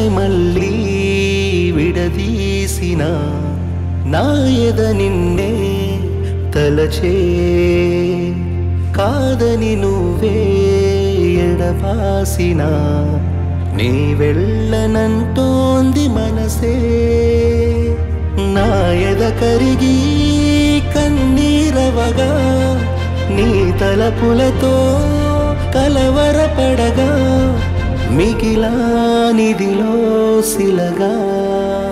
నన్నే మళ్ళీ విడదీసిన నా ఎద నిన్నే తలచే కాదని నువ్వే ఎడవాసిన నీ వెళ్ళనంటోంది మనసే నా ఎద కరిగి కన్నీరవగా నీ తలపులతో కలవరపడగా మిగిలానిదిలో శిలగా